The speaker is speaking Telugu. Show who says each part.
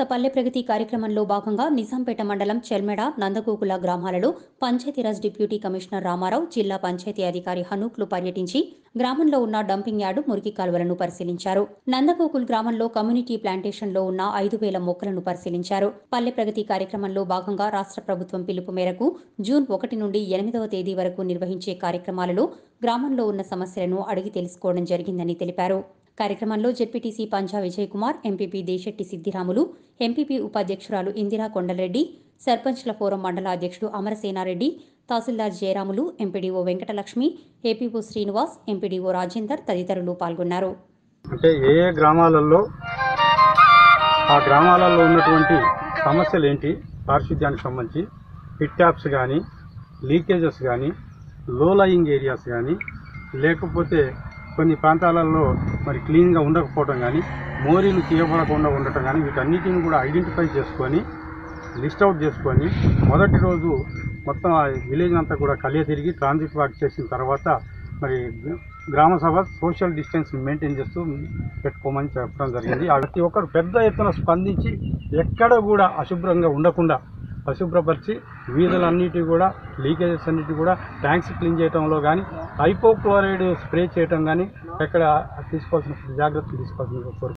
Speaker 1: పల్లె ప్రగతి కార్యక్రమంలో భాగంగా నిజాంపేట మండలం చెల్మెడ నందగోకుల గ్రామాలలో పంచాయతీరాజ్ డిప్యూటీ కమిషనర్ రామారావు జిల్లా పంచాయతీ అధికారి హనూక్లు పర్యటించి గ్రామంలో ఉన్న డంపింగ్ యార్డు మురికి కాలువలను పరిశీలించారు నందగోకుల్ గ్రామంలో కమ్యూనిటీ ప్లాంటేషన్లో ఉన్న ఐదు వేల మొక్కలను పరిశీలించారు పల్లె ప్రగతి కార్యక్రమంలో భాగంగా రాష్ట్ర ప్రభుత్వం పిలుపు మేరకు జూన్ ఒకటి నుండి ఎనిమిదవ తేదీ వరకు నిర్వహించే కార్యక్రమాలలో గ్రామంలో ఉన్న సమస్యలను అడిగి తెలుసుకోవడం జరిగిందని తెలిపారు కార్యక్రమంలో ZPTC Panja Vijay Kumar MPP Deshetti Siddiramulu MPP ఉపాధ్యక్షురాలు ఇందిరా కొండలరెడ్డి సర్పంచ్ల ఫోరం మండల అధ్యక్షుడు Amarasenareddy tahsildar Jayaramulu MPDO Venkatalakshmi APO Srinivas MPDO Rajender తదితరులు పాల్గొన్నారు
Speaker 2: అంటే ఏ ఏ గ్రామాలలో ఆ గ్రామాలలో ఉన్నటువంటి సమస్యలు ఏంటి పారిశుద్ధ్యానికి సంబంధించి పిట్ ట్యాప్స్ కానీ లీకేజెస్ కానీ లో లయింగ్ ఏరియాస్ కానీ లేకపోతే కొన్ని ప్రాంతాలలో మరి క్లీన్గా ఉండకపోవటం కానీ మోరీలు తీయబడకుండా ఉండటం కానీ వీటన్నిటిని కూడా ఐడెంటిఫై చేసుకొని లిస్ట్ అవుట్ చేసుకొని మొదటి రోజు మొత్తం ఆ విలేజ్ అంతా కూడా కలియ తిరిగి ట్రాన్సిట్ వాక్ చేసిన తర్వాత మరి గ్రామ సభ సోషల్ డిస్టెన్స్ మెయింటైన్ చేస్తూ పెట్టుకోమని చెప్పడం జరిగింది ఆ ప్రతి ఒక్కరు పెద్ద ఎత్తున స్పందించి ఎక్కడ కూడా అశుభ్రంగా ఉండకుండా అశుభ్రపరిచి వీధులన్నిటి కూడా లీకేజెస్ అన్నిటి కూడా ట్యాంక్స్ క్లీన్ చేయడంలో కానీ హైపోక్లోరైడ్ స్ప్రే చేయటం కానీ ఎక్కడ తీసుకోవాల్సిన జాగ్రత్తలు తీసుకోవాల్సిన కోరు